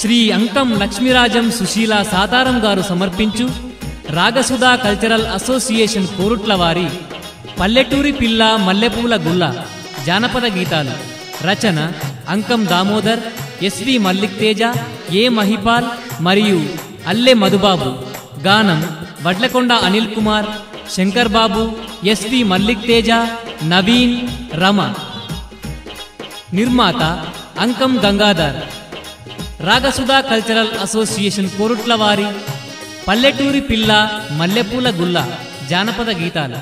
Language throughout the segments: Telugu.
శ్రీ అంకం లక్ష్మీరాజం సుశీల సాతారం గారు సమర్పించు రాగసుధా కల్చరల్ అసోసియేషన్ కోరుట్ల వారి పల్లెటూరి పిల్ల మల్లెపూల గుల్ల జానపద గీతాలు రచన అంకం దామోదర్ ఎస్వి మల్లిక్ తేజ ఏ మహిపాల్ మరియు అల్లె మధుబాబు గానం వడ్లకొండ అనిల్ కుమార్ శంకర్ బాబు ఎస్వి మల్లిక్ తేజ నవీన్ రమ నిర్మాత అంకం గంగాధర్ రాగసుధా కల్చరల్ అసోసియేషన్ కోరుట్ల వారి పల్లెటూరి పిల్ల మల్లెపూల గుల్ల జానపద గీతాలు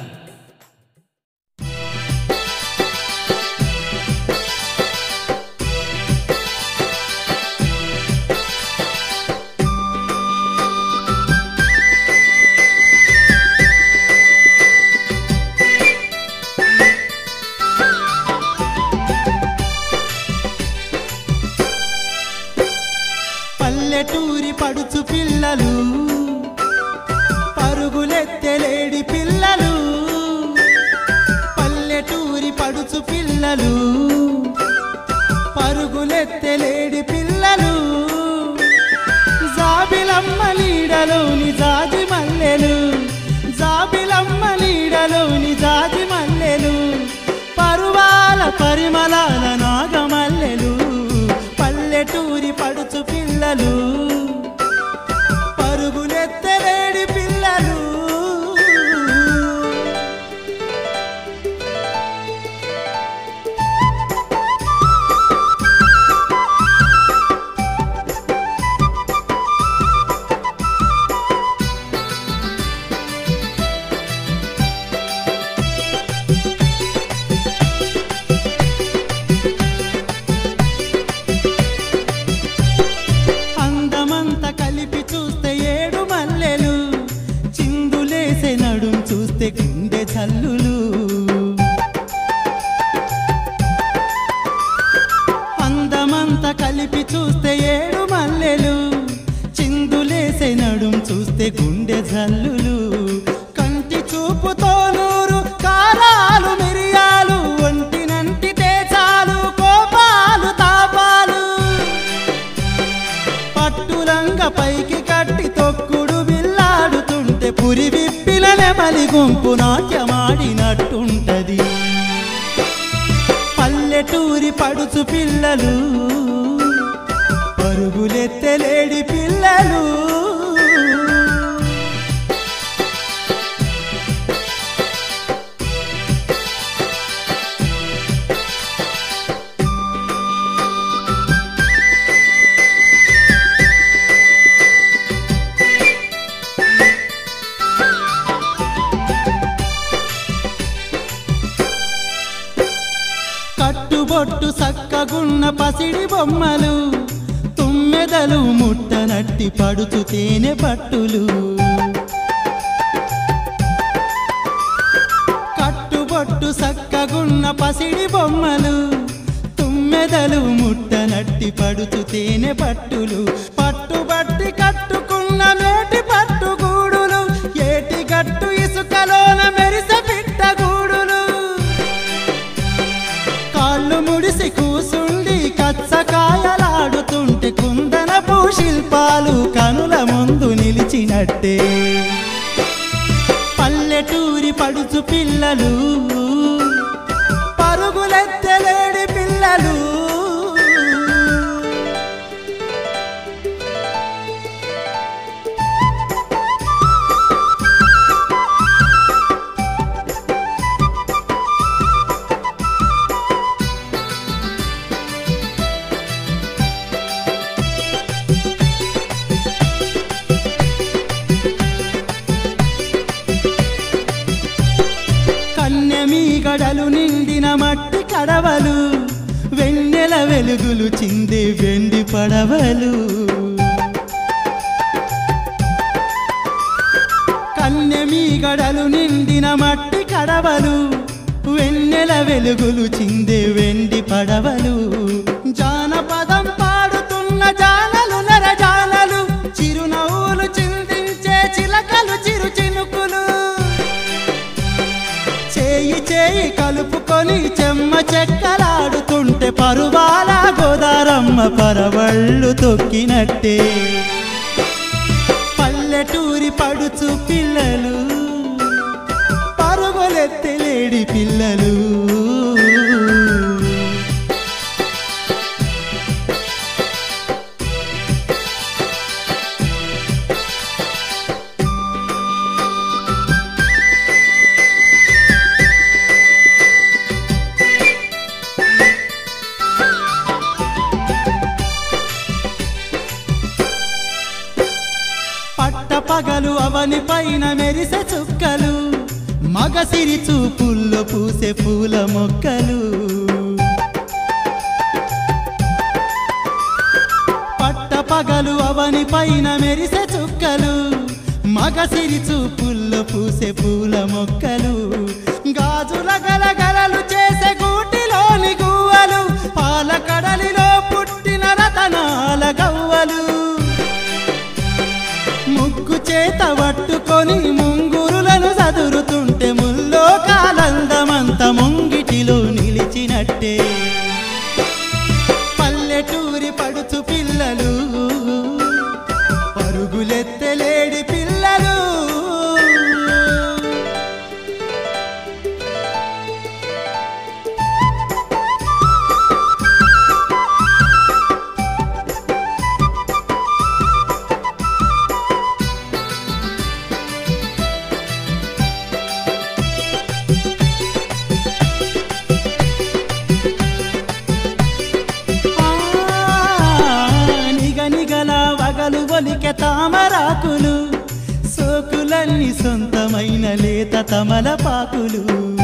పల్లెటూరి పడుచు పిల్లలు పరుగులెత్తలేడి పిల్లలు పల్లెటూరి పడుచు పిల్లలు పరుగులెత్తలేడి పిల్లలు జాబిలమ్మ నీడలోని జాజి మల్లెలు జాబిలమ్మ నీడలోని జాజి మల్లెలు పరువాల పరిమళాల నాగమల్లెలు పల్లెటూరి పడుచు పిల్లలు పరుగులెత్తలేడి పిల్లలు అందమంత కలిపి చూస్తే ఏడు మల్లెలు చిందులేసే నడుం చూస్తే గుండె చల్లులు అందమంత కలిపి చూస్తే ఏడు మల్లెలు చిందులేసే నడుం చూస్తే గుండె జల్లులు కంటి చూపుతో నూరు కారాలు మిరియాలు ఒంటినంటి చాలు కోపాలు తాపాలు పట్టురంగ పైకి కట్టి తొక్కుడు బిల్లాడుతుంటే పురి విప్పిన నెమలి గుంపు నాట్యమాడినట్టుంటది పల్లెటూరి పడుచు పిల్లలు పరుగులెత్తలేడి పిల్లలు కట్టుబొట్టు సక్కగున్న పసిడి బొమ్మలు తుమ్మెదలు ముట్టనట్టి పడుచు తేనె పట్టులు కట్టుబొట్టు సక్కగున్న పసిడి బొమ్మలు తుమ్మెదలు ముట్టనట్టి పడుచు తేనె పట్టులు పట్టుబట్టి కట్టుకున్న మేటి పట్టుగూడులు ఏటి గట్టు ఇసుకలోన మెరిసె పిట్టగూడులు కాళ్ళు ముడిసి కూసుండి కచ్చకాయలాడుతుంటే కుందనపు శిల్పాలు కనుల ముందు నిలిచినట్టే పల్లెటూరి పడుచు పిల్లలు పరుగులెత్తలేడి పిల్లలు కన్నెమీగడలు నిండిన మట్టి కడవలు వెన్నెల వెలుగులు చిందే వెండి పడవలు కన్నెమీగడలు నిండిన మట్టి కడవలు వెన్నెల వెలుగులు చిందే వెండి పడవలు జానపదం పాడుతున్న జానలు నర జానలు చిరునవ్వులు చిందించే చిలకలు చిరు చినుకులు చేయి చేయి కలుపుకొని చెమ్మ చెక్కలాడుతుంటే పరువాల గోదారమ్మ పరవళ్ళు తొక్కినట్టే పల్లెటూరి పడుచు పిల్లలు పరుగులెత్తలేడి పిల్లలు పట్ట పగలు అవని పైన మెరిసే చుక్కలు మగసిరి చూపుల్లో పూసే పూల మొక్కలు పట్ట పగలు అవని పైన మెరిసే చుక్కలు మగసిరి చూపుల్లో పూసే పూల మొక్కలు గాజుల గలగలలు చేసే గూటిలోని గువ్వలు పాల కడలిలో పుట్టిన రతనాల గవ్వలు ముగ్గు చేత పట్టుకొని ముంగురులను చదురుతుంటే ముల్లో కాలందమంత ముంగిటిలో నిలిచినట్టే పల్లెటూరి పడుచు పిల్లలు పరుగులెత్తలేడి పిల్లలు నిగ నిగల వగలు ఒలికె తామరాకులు సోకులన్నీ సొంతమైన లేత తమలపాకులు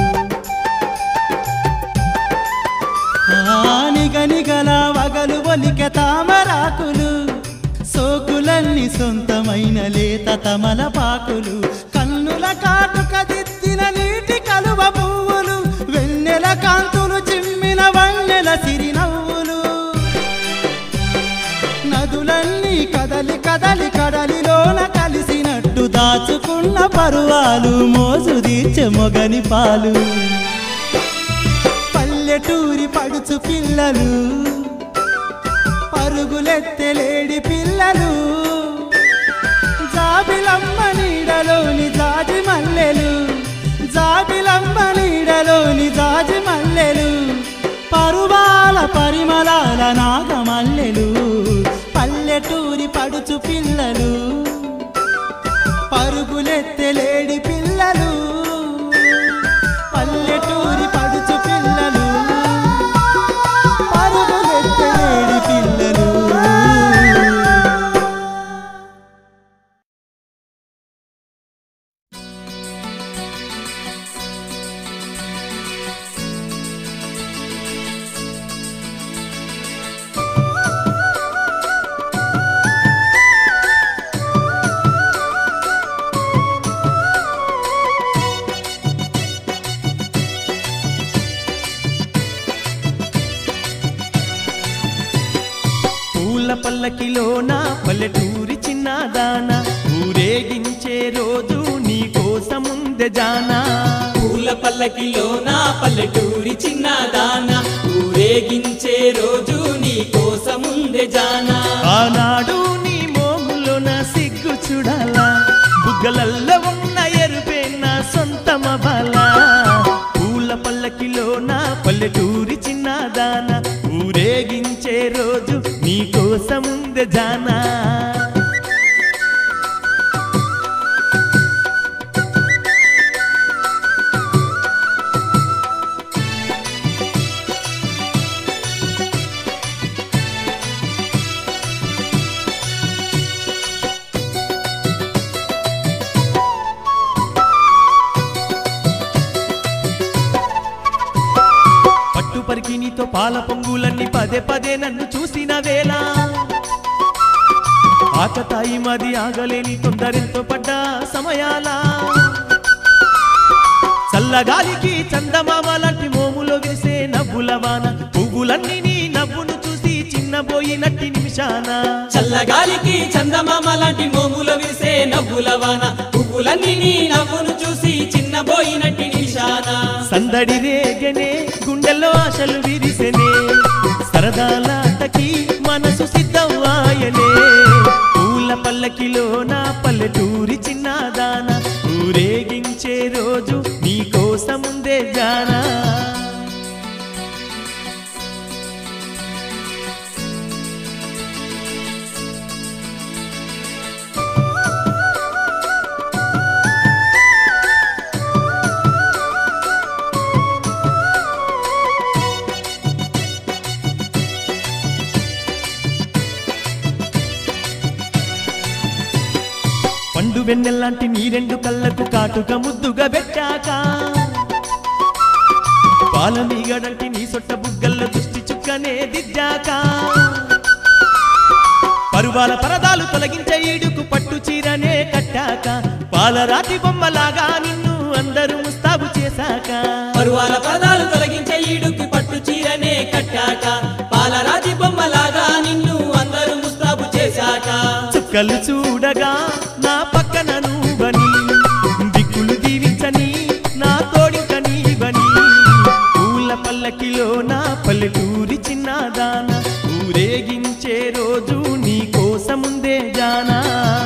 ఆ నిగ నిగల వగలు ఒలికె తామరాకులు సోకులన్నీ సొంతమైన లేత తమలపాకులు కన్నుల కాటుక దిద్దిన నీటి కలువ పువ్వులు వెన్నెల కాంతులు చిమ్మిన వన్నెల సిరినవ్వులు నదులన్నీ కదలి కదలి కడలిలోన కలిసినట్టు దాచుకున్న పరువాలు మోసు తీర్చే మొగని పాలు పల్లెటూరి పడుచు పిల్లలు పరుగులెత్తలేడి పిల్లలు జాబిలమ్మ నీడలోని జాజి మల్లెలు జాబిలమ్మ నీడలోని జాజి మల్లెలు పరువాల పరిమళాల నాగమల్లెలు పల్లెటూరి పడుచు పిల్లలు పరుగులెత్తలేడి పిల్లలు పల్లెటూరి పడుచు పిల్లలు పరుగులెత్తలేడి పిల్లలు పూల పల్లకిలోన పల్లెటూరి చిన్నదాన ఊరేగించే రోజు నీ కోసముందె జానా పూల పల్లకిలోన పల్లెటూరి చిన్నదాన ఊరేగించే రోజు నీ కోసముందే జానా ఆనాడు నీ మోములోన సిగ్గు చూడాలా బుగ్గలల్లో ఉన్న ఎరుపే నా సొంతమ బల పూల పల్లకిలోన పల్లెటూరి చిన్నదాన ఊరేగించే రోజు నీ కోసముందె జానా పట్టు పరికినితో పాల పొంగులన్నీ పదే పదే నన్ను చూసిన వేళ ఆకతాయి మది ఆగలేని తొందరెంతో పడ్డ సమయాల చల్లగాలికి చందమామ లాంటి మోములో వేసే నవ్వుల వాన పువ్వులన్నీ నీ నవ్వును చూసి చిన్నబోయినట్టి నిమిషాన చల్లగాలికి చందమామ లాంటి మోముల విరిసే నవ్వుల వాన పువ్వులన్నీ నీ నవ్వును చూసి చిన్నబోయినట్టి నిమిషాన సందడి రేగనే గుండెల్లో ఆశలు విరిసెనే సరదాలాటకి మనసు సిద్ధమాయనే పూల పల్లకిలో నా పల్లెటూరి చిన్నదాన ఊరేగించే రోజు నీ కోసముందే జానా పండు వెన్నెల్లాంటి నీ రెండు కళ్ళకు కాటుక ముద్దుగా పెట్టాక పాల మీగడంటి నీ సొట్ట బుగ్గల్లో దృష్టి చుక్కనే దిద్దాక పరువాల పరదాలు తొలగించే ఈడుకు పట్టు చీరనే కట్టాక పాలరాతి బొమ్మలాగా నిన్ను అందరూ ముస్తాబు చేశాక పరువాల పదాలు తొలగించే ఈడుకి పట్టు చీరనే కట్టాక పాలరాతి బొమ్మలాగా నిన్ను అందరూ ముస్తాబు చేశాక చుక్కలు చూడగా నా పక్కన నువ్వని దిక్కులు దీవించని నా తోడింక నీవని పూల పల్లకిలో నా పల్లెటూరి చిన్నదాన ఊరేగించే రోజు నీ కోసముందే జానా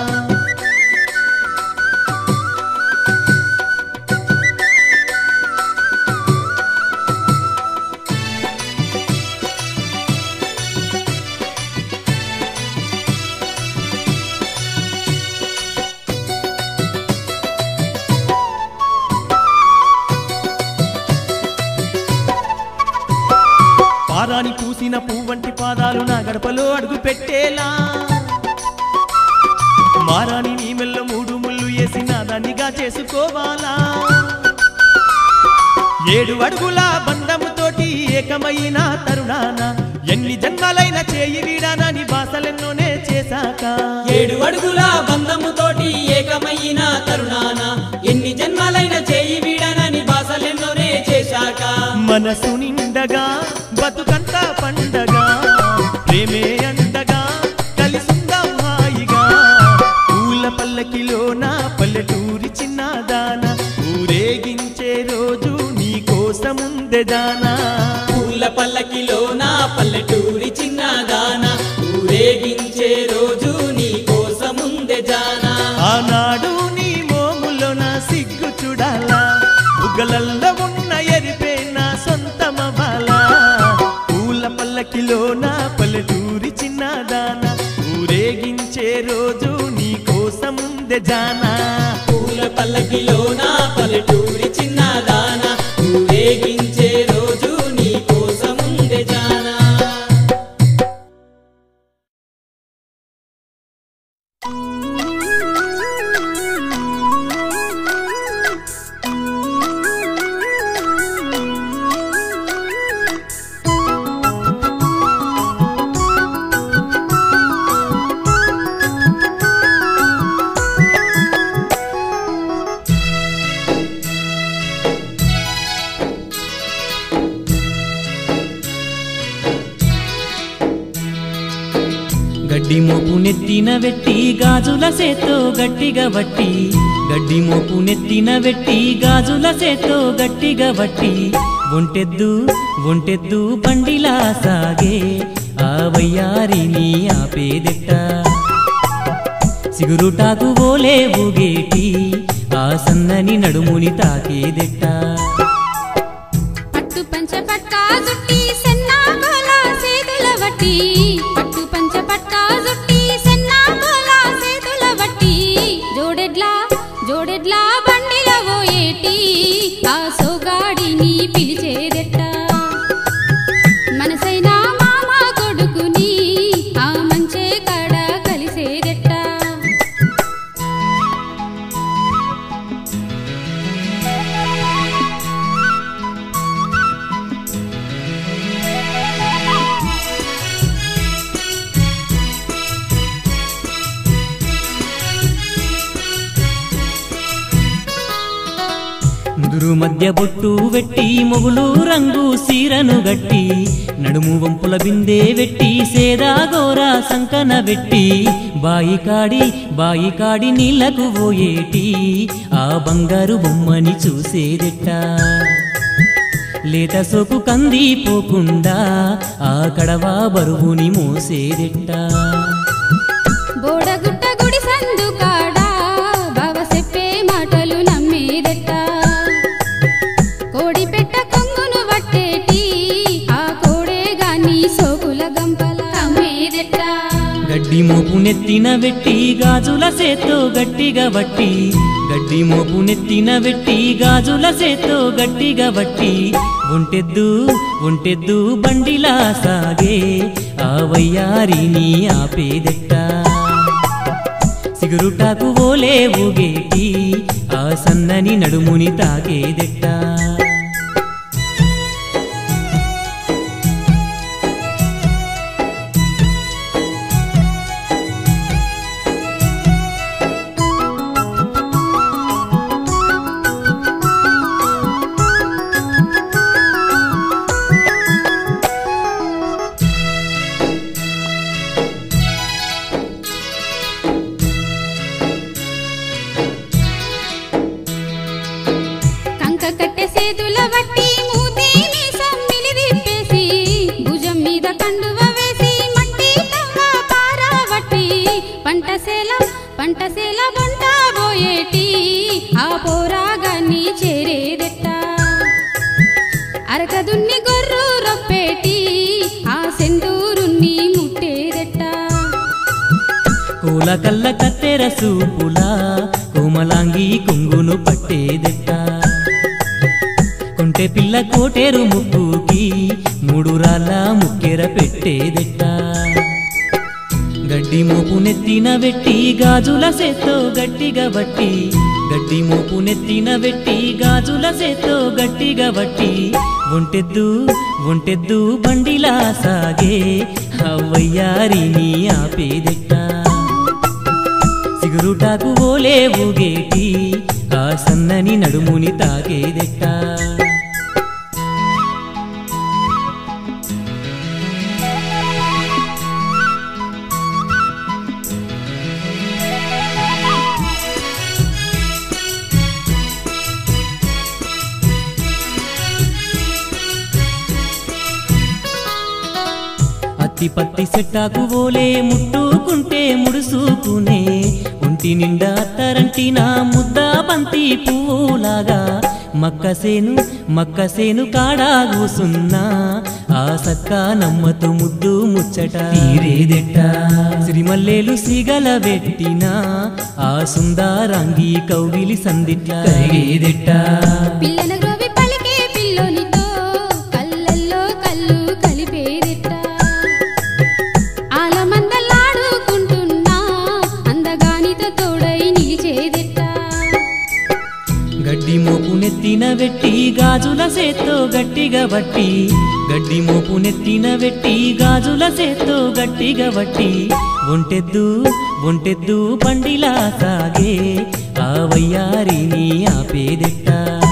పారాని పూసిన పువ్వంటి పాదాలు నా గడపలో అడుగు పెట్టేలా మారాని నీ మెల్ల మూడు ముళ్ళు వేసి నా దాన్నిగా చేసుకోవాలా ఏడు అడుగుల బంధముతోటి ఏకమైన తరుణాన ఎన్ని జన్మలైన చేయి వీడానని బాసలెన్నోనే చేశాక ఏడు అడుగుల బంధముతోటి ఏకమైన తరుణాన ఎన్ని జన్మలైన చేయి వీడనని బాసలెన్నోనే చేశాక మనసు నిండగా బతుకంత పండగా ప్రేమే అండగా కలిసుందాం హాయిగా పూల పల్లకిలో నా పల్లెటూరి చిన్నదాన ఊరేగించే రోజు నీ కోసముందే దానా పూల పల్లకిలో నా పల్లెటూరి చిన్నదాన ఊరేగించే రోజు నీ కోసముందే జానా ఆనాడు నీ మోములో నా సిగ్గు చూడాలా బుగ్గలల్లో ఉన్న ఎరిపే నా సొంతమవ్వాలా పూల పల్లకిలో నా పల్లెటూరి చిన్నదాన ఊరేగించే రోజు నీ కోసముందే జానా పూల పల్లకిలో నా పల్లెటూరి చిన్నదాన ఊరేగించే రోజు నీ కోసముందే జానా గడ్డి మోపు నెత్తిన వెట్టి గాజుల సేతో గట్టిగా వట్టి గడ్డి మోపు నెత్తిన వెట్టి గాజుల సేతో గట్టిగా వట్టి ఒంటెద్దు ఒంటెద్దు బండిలా సాగే ఆ వయ్యారిని ఆపేదెట్ట సిగురుటాకు ఓలే ఊగేటి ఆ సన్నని నడుముని తాకేదెట్ట పట్టు పంచ పట్టా జుట్టి సెన్నా కోల సేతుల వట్టి పట్టు పంచ పట్టా జుట్టి సెన్నా కోల సేతుల వట్టి జోడెడ్లా జోడెడ్లా బండిల పోయేటి ఆ సోగాడిని పిలిచేదెట్ట మనసైనా మామ కొడుకుని ఆ మంచే కడ కలిసేదెట్ట ముదురు మధ్య బొట్టు వెట్టి మొగులు రంగు సీరను గట్టి నడుము వంపుల బిందె వెట్టి సేదా గోర సంకన వెట్టి బాయి కాడి బాయి కాడి నీళ్లకు పోయేటి ఆ బంగారు బొమ్మని చూసేదెట్ట లేత సోకు కందిపోకుండా ఆ కడవా బరువుని మోసేదెట్టా బోడగుట్ట గుడి సందు కాడా బావ చెప్పే మాటలు నమ్మేదెట్ట కోడి పెట్ట కొంగును వట్టేటి ఆ కోడే గాని సోకుల గంపల అమ్మేదెట్ట గడ్డి మోపు నెత్తిన వెట్టి గాజుల సేతో గట్టిగా వట్టి గడ్డి మోపు నెత్తిన వెట్టి గాజుల సేతో గట్టిగా వట్టి ఒంటెద్దు ఒంటెద్దు బండిలా సాగే ఆ వయ్యారిని ఆపేదెట్ట సిగురుటాకు ఓలే ఊగేటి ఆ సన్నని నడుముని తాకేదెట్టా కంక కట్టె సేతుల వట్టి మూతిని సమ్మిలి తిప్పేసి భుజం మీద కండువ వేసి మట్టి తవ్వ పారా వట్టి పంటసేల పంటసేల వంట పోయేటి ఆ పోరాగాన్ని చేరేదెట్ట అరకదున్ని గొర్రు రొప్పేటి ఆ సెందూరున్ని ముట్టేదెట్ట కోల కల్ల కత్తెర సూపులా కోమలాంగి కొంగును పట్టేదెట్ట కొంటె పిల్ల కోటేరు ముక్కుకి మూడు రాళ్ళ ముక్కెర పెట్టేదెట్ట గడ్డి మోపు నెత్తిన వెట్టి గాజుల సేత్తో గట్టిగా వట్టి గడ్డి మోపు నెత్తిన వెట్టి గాజుల సేత్తో గట్టిగా వట్టి ఒంటెద్దు ఒంటెద్దు బండిలా సాగే అవ్వయ్యారిని ఆపేదెట్టా సిగురుటాకు ఓలే ఊగేటి ఆ సన్నని నడుముని తాకేదెట్టా అత్తి పత్తి సెట్టాకు ఓలే ముట్టుకుంటే ముడుసుకునే ఒంటి నిండా అత్తరంటిన ముద్ద బంతి పువ్వులాగా మక్కసేను మక్కసేను కాడా కూసున్నా ఆ సక్క నమ్మతో ముద్దు ముచ్చట తీరేదెట్ట సిరిమల్లేలు సిగల పెట్టిన ఆ సుందరంగి కౌగిలి సందిట్ల కరిగేదెట్ట పిల్లన గ్రోవి పలికే పిల్లోనితో కళ్ళల్లో కళ్ళు కలిపేదెట్ట ఆలమందలాడుకుంటున్నా అందగానితో తోడై నిలిచేదెట్ట గడ్డి మోపు నెత్తిన వెట్టి గాజుల సేత్తో గట్టిగా వట్టి గడ్డి మోపు నెత్తిన వెట్టి గాజుల సేత్తో గట్టిగా వట్టి ఒంటెద్దు ఒంటెద్దు బండిలా సాగే ఆ వయ్యారిని ఆపేదెట్ట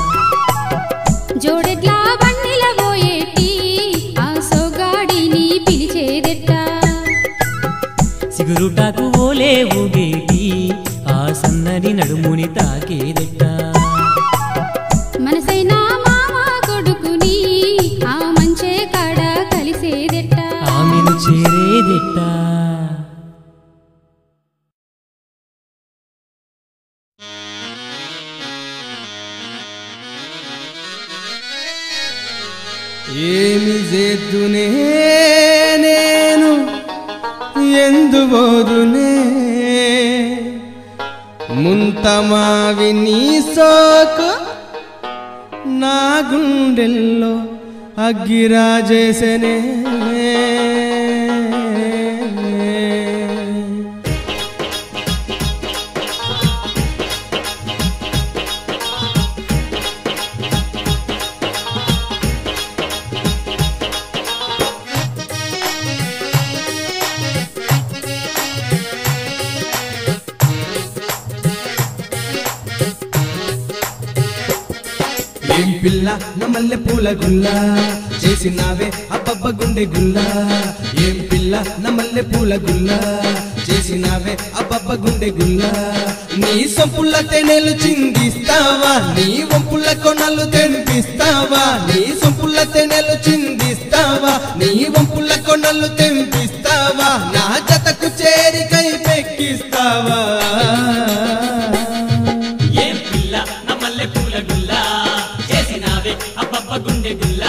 జోడెడ్లా బండిల పోయేటి ఆ సోగాడిని పిలిచేదెట్ట సిగురుటాకు ఓలే ఊగేటి ఆ సన్నని నడుముని తాకేదెట్ట మనసైన మామ కొడుకుని ఆ మంచే కాడ కలిసేదెట్ట ఆమెను చేరేదెట్ట ఏమి చేద్దునే నేను ఎందు బోదునే ముంతమావి నీ సోకు నా గుండెల్లో అగ్గిరాజేసనే ఏం పిల్ల నా మల్లె పూల గుల్ల చేసినావే అబ్బబ్బ గుండె గుల్ల ఏం పిల్ల నా మల్లె పూల గుల్ల చేసినావే అబ్బబ్బ గుండె గుల్ల నీ సొంపుల తెనెలు చిందిస్తావా నీ వంపుల కొనలు తెనిపిస్తావా నీ సొంపుల సొంపుల తెనెలు చిందిస్తావా నీ వంపుల కొనలు తెంపిస్తావా నా జతకు చేరికై పెక్కిస్తావా ఏం పిల్ల నా మల్లె పూల గుల్ల చేసినావే అబ్బబ్బ గుండె గుల్ల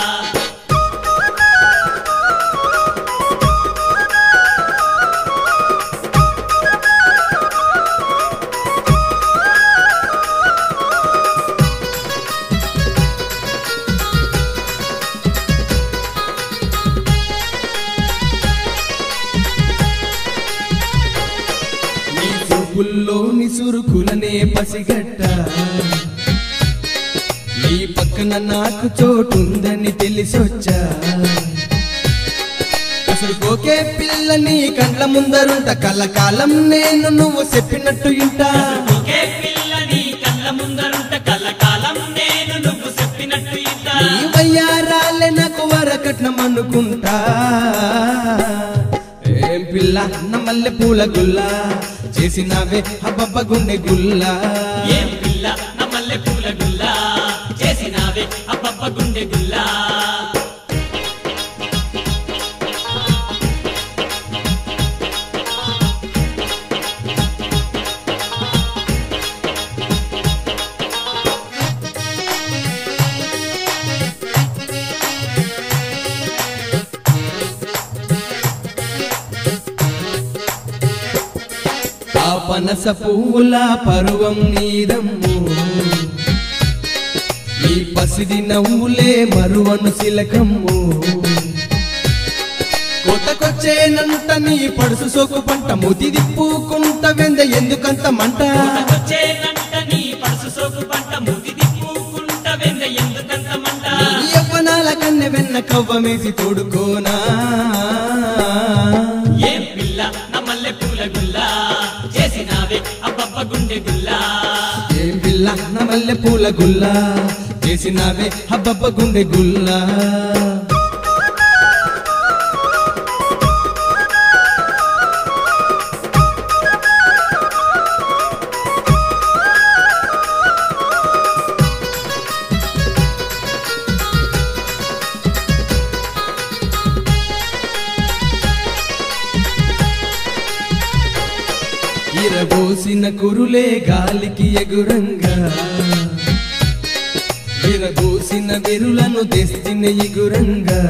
నీ చూపుల్లోని సురుకులనే పసిగట్ట నీ పక్కన నాకు చోటుందని తెలిసొచ్చా అసలు కోకే పిల్ల నీ కండ్ల ముందరుంట కలకాలం నేను నువ్వు చెప్పినట్టు ఇంటా ఒకే పిల్ల నీ కళ్ళ ముందరుంట కలకాలం నేను నువ్వు చెప్పినట్టు ఇంత నీ వయ్యారాలే నాకు వరకట్నం అనుకుంటా ఏం పిల్ల నమ్మల్లె పూల గుల్ల చేసినావే హబ్బబ్బ గుండె గుల్లా ఏం పిల్ల నా మల్లె పూల గుల్ల చేసినావే అబ్బబ్బ గుండె గుల్ల ఆ పనస పువ్వుల పరువం నీదమ్ము నీ పసిడి నవ్వులే మరువను సిలకమ్ము కొత్తకొచ్చేనంట నీ పడుసు సోకు పంట ముది దిప్పుకుంట వెంద ఎందుకంత మంట వచ్చేనంట నీ పడుసు సోకు పంట ముది దిప్పుకుంట వెంద ఎందుకంత మంట నీ యవ్వనాల కన్నె వెన్న కవ్వమేసి తోడుకోనా ఏం పిల్ల నా మల్లె పూల గుల్ల చేసినావే అబ్బబ్బ గుండె గుల్ల ఏం పిల్ల నా మల్లె పూల గుల్ల చేసినావే హబ్బబ్బ గుండె గుల్లా ఇరబోసిన కురులే గాలికి ఎగురంగా విరబోసిన వెరులను తెస్తిన ఎగురంగా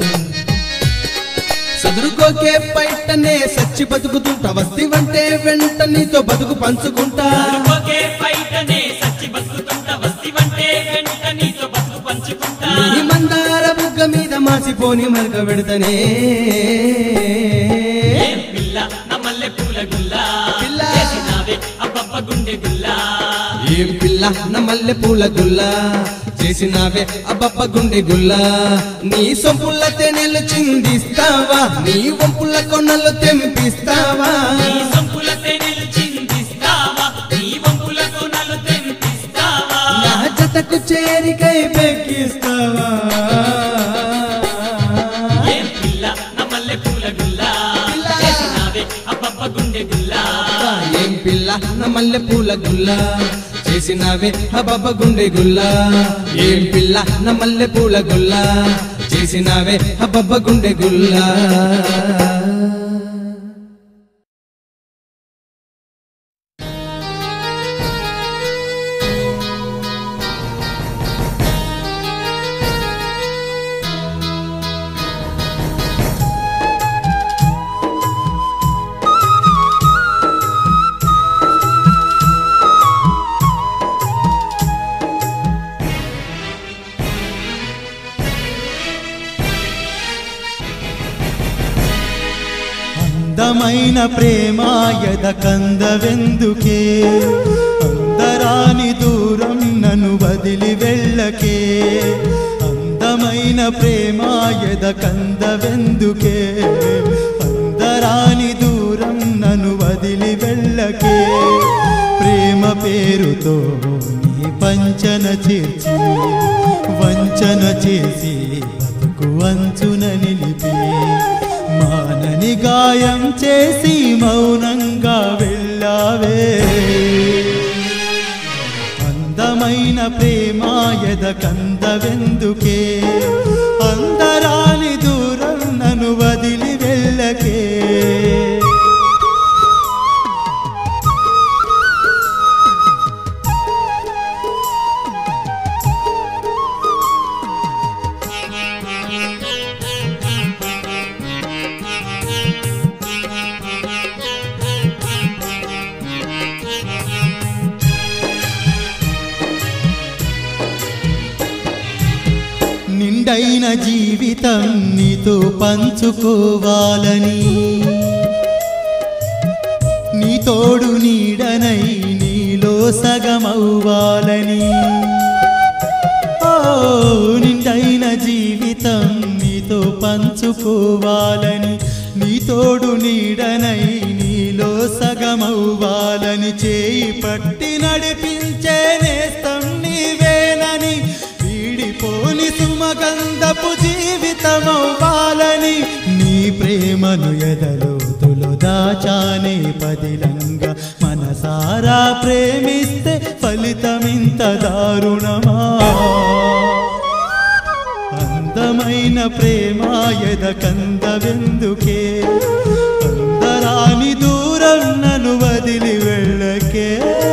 సదురుకోకే పైటనే సచ్చి బతుకుతుంటా వస్తివంటే వెంట నీతో బతుకు పంచుకుంటా ఒకే బయటనే సచ్చి బతుకుతుంట వస్తివంటే వెంట నీతో బతుకు పంచుకుంటా నీ మందార బుగ్గ మీద మాసిపోని మరక పెడతనే ఏం పిల్ల నా మల్లె పూల గుల్ల పిల్ల. చేసినావే అబ్బబ్బ గుండె గుల్ల ఏం పిల్ల నా మల్లె పూల గుల్ల చేసినావే అబ్బబ్బ గుండె గుల్ల నీ సొంపుల తెనెలు చిందిస్తావా నీ వంపుల కొనలు తెంపిస్తావా నీ సొంపుల తెనెలు చిందిస్తావా నీ వంపుల కొనలు తెంపిస్తావా నా జతకు చేరికై పెక్కిస్తావా ఏం పిల్ల నా మల్లె పూల గుల్ల పిల్ల. చేసినావే అబ్బబ్బ గుండె గుల్ల ఏం పిల్ల నా మల్లె పూల గుల్ల చేసినావే అబ్బబ్బ గుండె గుల్ల ఏం పిల్ల నా మల్లె పూల గుల్ల చేసినావే అబ్బబ్బ గుండె గుల్ల అందమైన ప్రేమాయద కందవెందుకే అందరాని దూరం నన్ను వదిలి వెళ్ళకే అందమైన ప్రేమాయద కందవెందుకే అందరాని దూరం నన్ను వదిలి వెళ్ళకే ప్రేమ పేరుతో నీ పంచన చేర్చి వంచన చేసి బతుకు అంచున నిలిపి మానని గాయం చేసి మౌనంగా వెళ్ళావే అందమైన అందమైన ప్రేమాయద కందవెందుకే అందరాని దూరం నన్ను వదిలి వెళ్ళకే నిండైన జీవితం నీతో పంచుకోవాలని నీ తోడు నీడనై నీలో సగమవ్వాలని ఓ నిండైన జీవితం నీతో పంచుకోవాలని నీ తోడు నీడనై నీలో సగమవ్వాలని చేయి పట్టి నడిపించే నేస్తం నీవేనని వీడిపోని సుమగంధపు జీవితమవ్వాలని నీ ప్రేమను ఎదలోతులు దాచానే పదిలంగా మనసారా ప్రేమిస్తే ఫలితమింత దారుణమా అందమైన ప్రేమాయద కందవెందుకే అందరాని దూరం నన్ను వదిలి వెళ్ళకే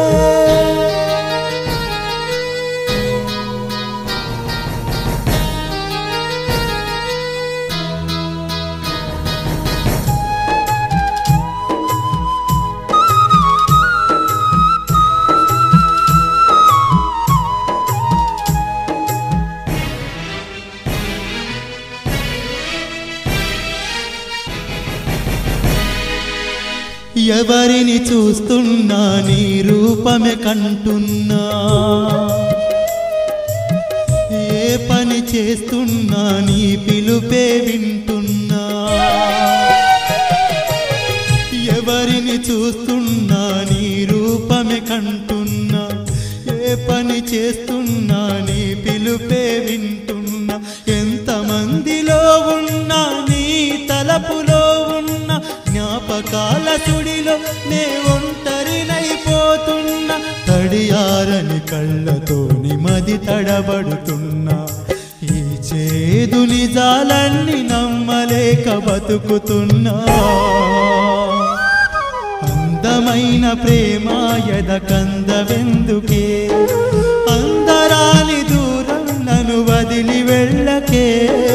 ఎవరిని చూస్తున్నా నీ రూపమే కంటున్నా ఏ పని చేస్తున్నా నీ పిలుపే వింటున్నా ఎవరిని చూస్తున్నా నీ రూపమే కంటున్నా ఏ పని చేస్తున్నా నీ పిలుపే వింటున్నా ఎంతమందిలో ఉన్నా నీ తలపులో ఉన్న జ్ఞాపకాల సుడిలో నే ఒంటరినైపోతున్నా తడియారని కళ్ళతో నిమది తడబడుతున్నా ఈ చేదు నిజాలన్నీ నమ్మలేక బతుకుతున్నా అందమైన ప్రేమాయద కందవెందుకే అందరాని దూరం నన్ను వదిలి వెళ్ళకే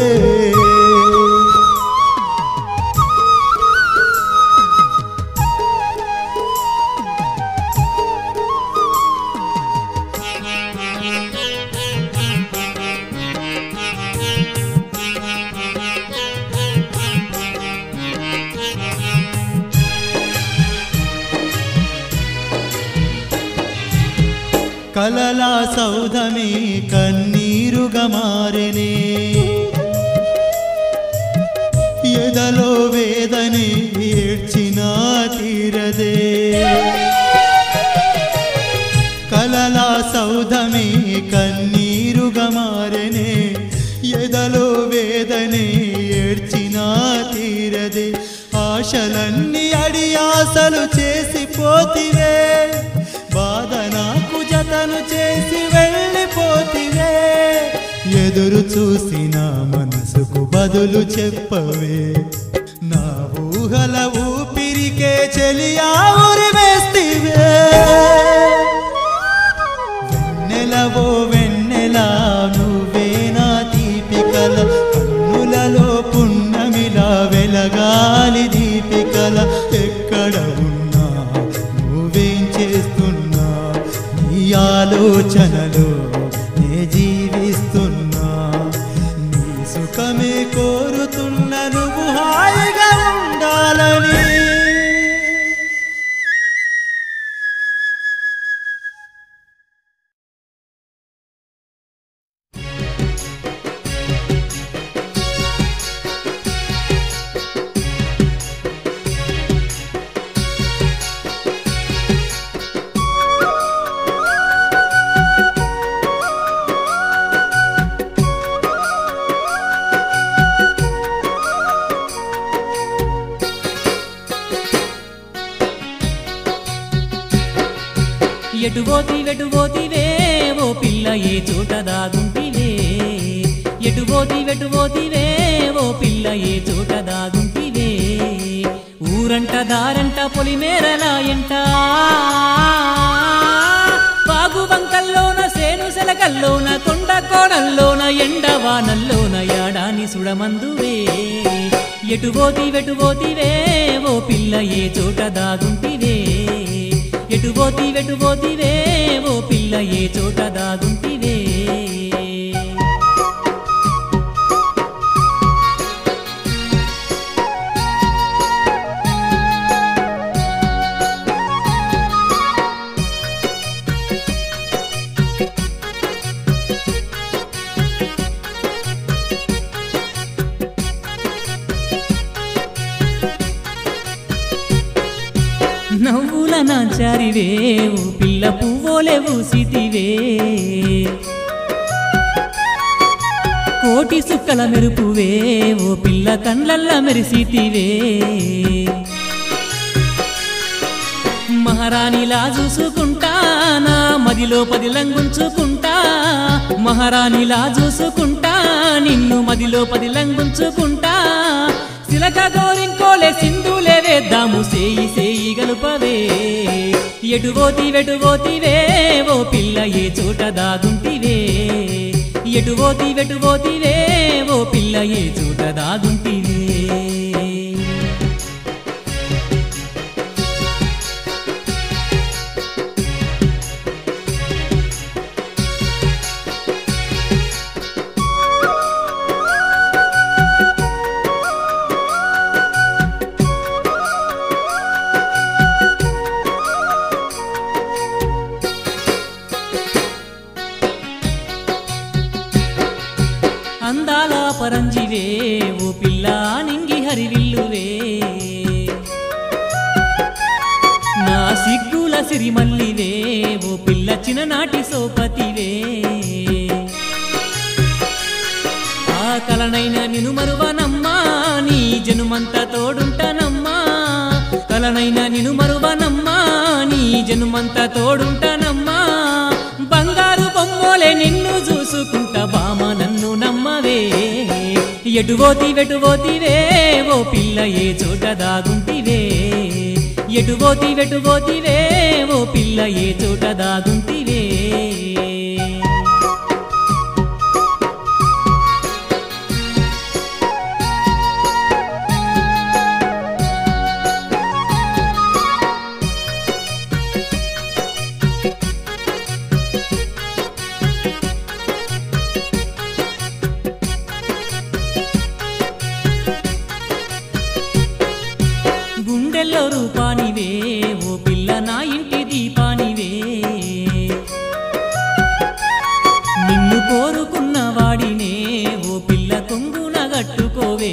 కలలా సౌధమే కన్నీరుగా మారెనే ఎదలో వేదనే ఏడ్చినా తీరదే కలలా సౌధమే కన్నీరుగా మారెనే ఎదలో వేదనే ఏడ్చినా తీరదే ఆశలన్నీ అడి ఆశలు చేసి పోతివే బాధ నాకు జతను చేసి వెళ్ళిపోతివే ఎదురు చూసిన మనసుకు బదులు చెప్పవే నా ఊహల ఊపిరికే చెలియా ఉరివేస్తివే వెన్నెలవో వెన్నెలా నువ్వే నా దీపికల కన్నులలో పున్నమిలా వెలగాలి దీపికల ఎక్కడ ఉన్నా నువ్వేం చేస్తున్నా నీ ఆలోచనలో నే జీవిస్తున్నా నీ సుఖమే కోరుతున్న నువ్వు హాయిగా ఉండాలని ఎటు పోతి వెటు పోతివే ఓ ఏ చోట దాగుంటివే ఎటు పోతి వెటు పోతివే ఓ పిల్ల ఏ చోట దాగుంటివే ఊరంట దారంట పొలిమేరలా ఎంట బాగు వంకల్లోన సేను సెలకల్లోన కొండ కోణల్లోన ఎండవానల్లోన యాడాని సుడమందువే ఎటు పోతి వెటు పోతివే ఓ పిల్ల ఏ చోట దాగుంటివే ఎటు పోతి వెటు పోతివే ఓ పిల్ల ఏ చోట దాగుంటివే నవ్వుల నాచారివే ఓ పిల్ల పువ్వోలే ఊసితివే కోటి సుక్కల మెరుపువే ఓ పిల్ల కండ్లల్ల మెరిసితివే మహారాణిలా చూసుకుంటా నా మదిలో పది లంగుంచుకుంటా మహారాణిలా చూసుకుంటా నిన్ను మదిలో పది లంగుంచుకుంటా సిలక గోరింకోలే సింధులే వేద్దాము సేయి సేయి గలుపవే ఎటువోతి వెటువోతివే ఓ పిల్ల ఏ చోట దాగుంటివే ఎటువోతి వెటువోతివే ఓ పిల్ల ఏ చోట దాగుంటివే అందాల పరంజివే ఓ పిల్ల నింగి హరివిల్లువే నా సిగ్గుల సిరిమల్లివే ఓ పిల్ల చిన్ననాటి సోపతివే ఆ కలనైన నిను మరువనమ్మా నీ జనుమంత తోడుంటానమ్మా కలనైన నిను మరువనమ్మా నీ జనుమంత తోడుంటానమ్మా బంగారు బొమ్మోలే నిన్ను చూసుకుంటా బామ నన్ను నమ్మవే ఎటువోతి వెటువోతివే ఓ పిల్ల ఏ చోట దాగుంటివే ఎటువోతి వెటువోతివే ఓ పిల్ల ఏ చోట దాగుంటివే గుండెల్లో రూపానివే ఓ పిల్ల నా ఇంటి దీపానివే నిన్ను కోరుకున్న వాడినే ఓ పిల్ల కొంగున గట్టుకోవే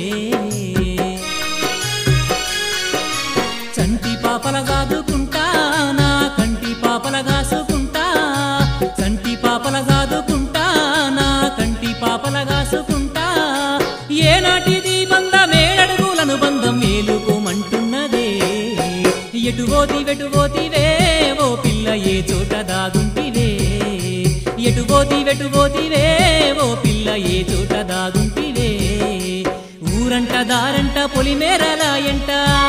చంటి పాపల గాదుకుంటా నా కంటి పాపల గాసుకుంటా చంటి పాపల గాదుకుంటా నా కంటి పాపల గాసుకుంటా ఏనాటిది బంధమేడడుగులను బంధం మేలుకోమంటున్నదే ఎటువోతి వెటువోతివే ఓ పిల్ల ఏ చోట దాగుంటివే ఎటువోతి వెటువోతివే ఓ పిల్ల ఏ చోట దాగుంటివే ఊరంట దారంట పొలిమేరలా ఎంట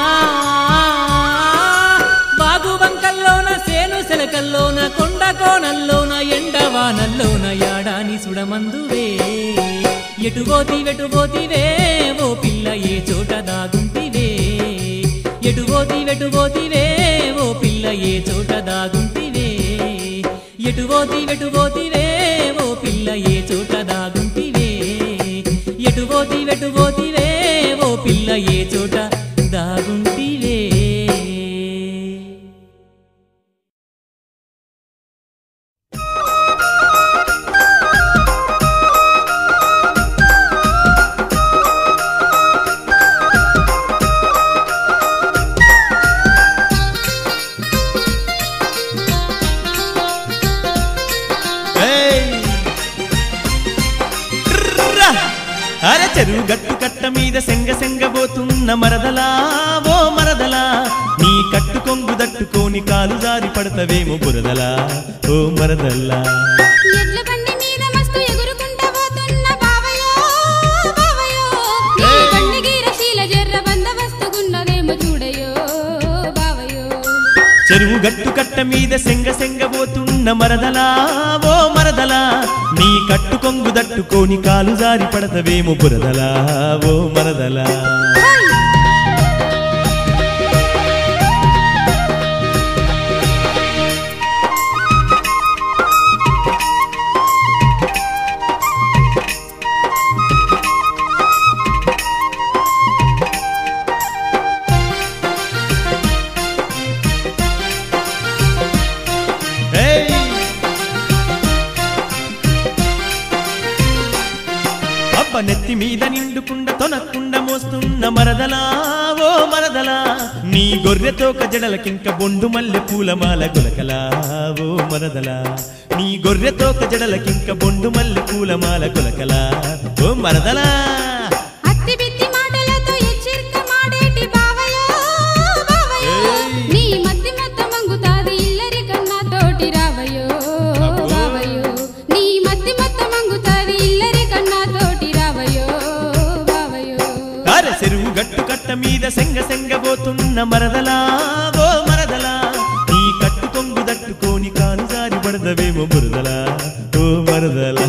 బాగు వంకల్లోన సేను సెలకల్లోన కొండ కోణల్లోన ఎండవానల్లోన యాడాని సుడమందువే ఎటువోతి వెటువోతివే ఓ పిల్ల ఏ చోట దాగుంటివే ఎటువోతి వెటువోతివే ఓ పిల్ల ఏ చోట దాగుంటివే ఎటువోతి వెటువోతివే ఓ పిల్ల ఏ చోట దాగుంటివే ఎటువోతి వెటువోతివే ఓ పిల్ల ఏ చోట దాగుంటివే ఏయ్! ట్రర్రా! అరే చెరువు గట్టు కట్ట మీద సెంగ సెంగబోతున్న మరదలా ఓ మరదలా నీ కట్టు కొంగు దట్టుకోని కాలు జారి పడతవేమో బురదలా ఓ మరదల్లా ఎడ్ల బండి కట్ట మీద సెంగ సెంగబోతున్న మరదలా ఓ మరదలా నీ కట్టు కొంగు దట్టుకొని కాలు జారి పడతవేమో బురదలా ఓ మరదలా ఏయ్! అబ్బ నెత్తి మీద నిండుకుండ తొనకుండ మోస్తున్న మరదలా ఓ మరదలా నీ గొర్రెతో కజడలకింక బొండు మల్లె పూలమాల గులకలా ఓ మరదలా నీ గొర్రెతో కజడలకింక బొండు మల్లె పూలమాల గులకలా ఓ మరదలా అత్తి బిత్తి మాటలతో హెచ్చరిక మాడేటి బావయో బావయో నీ మధ్య మత్త మంగుతాది ఇల్లరి కన్నా తోటి రావయో బావయో నీ మధ్య మత్త మంగుతాది ఇల్లరి కన్నా తోటి రావయో బావయో కార చెరువు గట్టు కట్ట మీద సెంగ సెంగబోతున్న మరదలా ఓ మరదలా నీ కట్టు కొంగు దట్టుకొని కాలు జారి పడదవేమో బురదలా ఓ మరదలా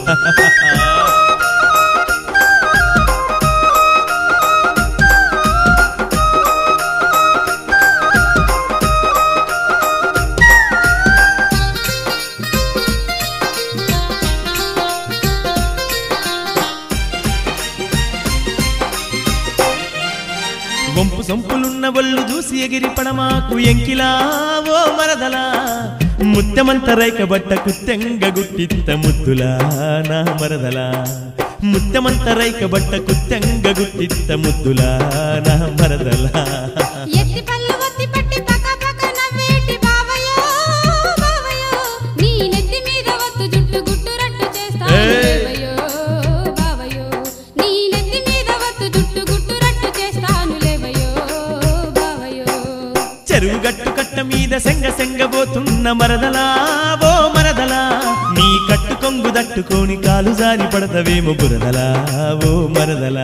వంపు సొంపులున్న ఒళ్ళు చూసి ఎగిరి పడమాకు ఎంకిలా ఓ మరదలా ముత్తెమంత రైక బట్ట కుత్తెంగ గుట్టిత్త ముద్దులా నా మరదలా ముత్తెమంత రైక బట్ట కుత్తెంగ గుట్టిత్త ముద్దులా నా మరదలా ఎత్తి పళ్ళు ఒత్తి పట్టి పక పక నవ్వేటి బావయో బావయో నీ నెత్తి మీద వత్తు జుట్టు గుట్టు రట్టు చేస్తాను ఏయ్! లేవయో బావయో నీ నెత్తి మీద వత్తు జుట్టు గుట్టు రట్టు చేస్తాను లేవయో బావయో చెరువు గట్టు కట్ట మీద సెంగ సెంగబోతున్న మరదలా ఓ మరదలా నీ కట్టు కొంగు దట్టుకొని కాలు జారి పడతవేమో బురదలా ఓ మరదలా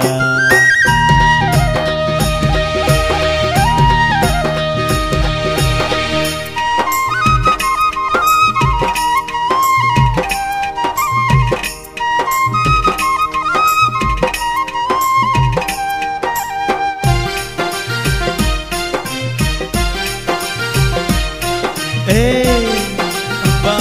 ఏయ్, అబ్బా.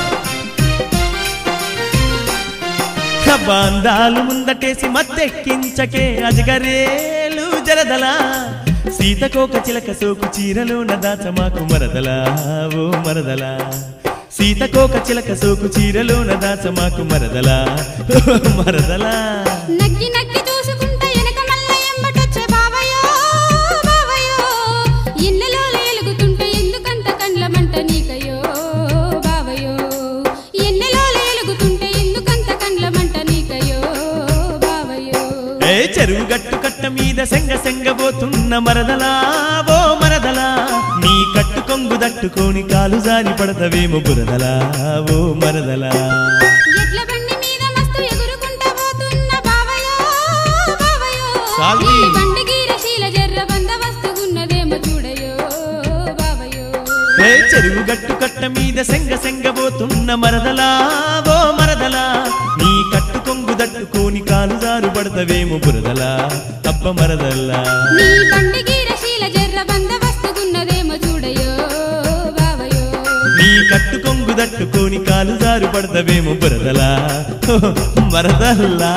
బాందాలు ముందటేసి మత్తెక్కించకే అజగరేలు జరదలా సీతకోక చిలక సోకు చీరలోన దాచమాకు మరదలా ఓ మరదలా సీతకోక చిలక సోకు చీరలోన దాచమాకు మరదలా ఓ మరదలా నగ్గి నగ్గి చూసుకుంటే వెనక మల్ల ఎంబటొచ్చే బావయో బావయో ఎన్నెలో ఎలుగుతుంటే ఎందుకంత కండ్ల మంట నీకయో బావయో ఎన్నెలో ఎలుగుతుంటే ఎందుకంత కండ్ల మంట నీకయో బావయో ఏ చెరువు గట్టు కట్ట మీద సెంగ సెంగబోతున్న మరదలా ఓ మరదలా నీ కట్టు కొంగు దట్టుకొని కాలు జారి పడతవేమో బురదలా ఓ మరదలా ఎడ్ల బండి మీద మస్తు ఎగురుకుంటా పోతున్న బావయో బావయో సాల్వి. ఈ బండి గీరశీల జర్ర బందవస్తున్నదేమో చూడయో బావయో ఏ చెరువు గట్టు కట్ట మీద సెంగ సెంగబోతున్న మరదలా ఓ మరదలా నీ కట్టు కొంగు దట్టుకొని కాలు జారు పడతవేమో బురదలా అబ్బ మరదల్లా నీ బండి గీరశీల జర్ర బందవస్తున్నదేమో చూడయో బావయో నీ కట్టు కొంగు దట్టుకొని కాలు జారు పడతవేమో బురదలా ఓ మరదల్లా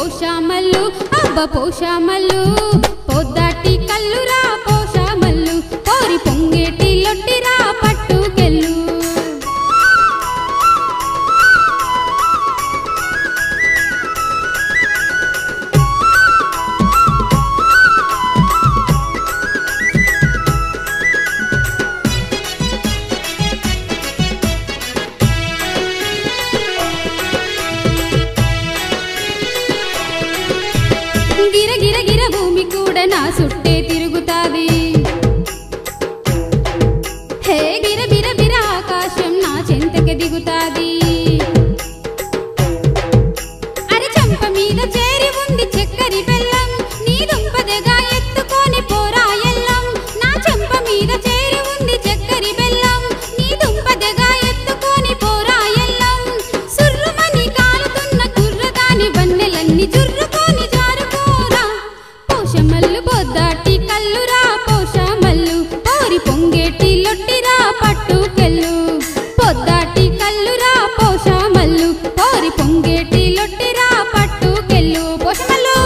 పోషామల్లు అబ్బ పోషామల్లు పొద్దాటి కల్లురా పోషామల్లు కోరి పొంగేటి లొట్టిరా పట్టుకెళ్ళు గిర గిర గిర భూమి కూడా నా సుట్టే తిరుగుతాది హే గిర బిర బిర ఆకాశం నా చెంతకి దిగుతాది అరి చంప మీద చేరి ఉంది చక్కరి బెల్లం నీ దుంపదగా ఎత్తుకొని పోరా ఎల్లం నా చెంప మీద చేరి ఉంది చక్కరి బెల్లం నీ దుంపదగా ఎత్తుకొని పోరా ఎల్లం సుర్రుమని కాలుతున్న కుర్రదాని వన్నెలన్నీ జుర్రుకొని జారుకోరా పోషమల్లు పొద్దాటి కల్లురా పోషమల్లు పోరి పొంగేటి లొట్టిరా పట్టుకెళ్ళు పొద్దాటి కల్లురా పోషమల్లు పోరి పొంగేటి లొట్టిరా పట్టుకెళ్ళు పోషమల్లు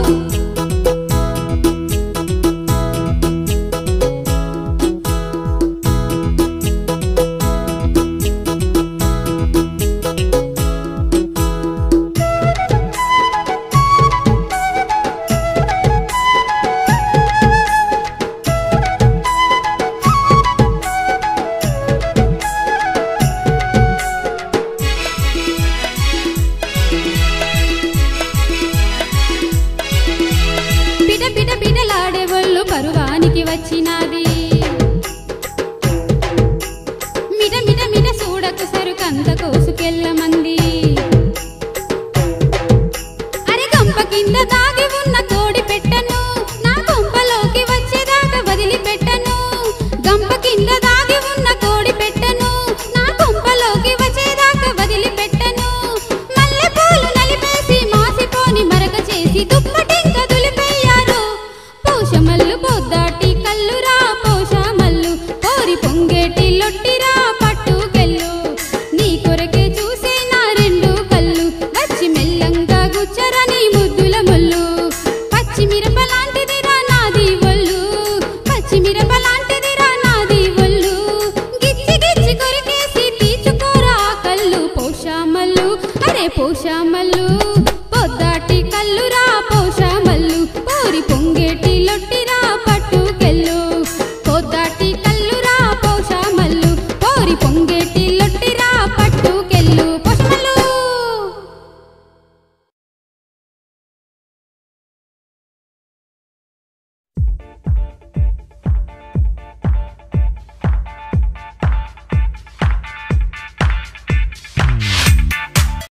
పిట పిట పిటలాడే ఒళ్ళు పరువానికి వచ్చినాది మిట మిట మిట చూడకు సరుకంత కోసుకెళ్ళమంది అరే గంప కింద దాగి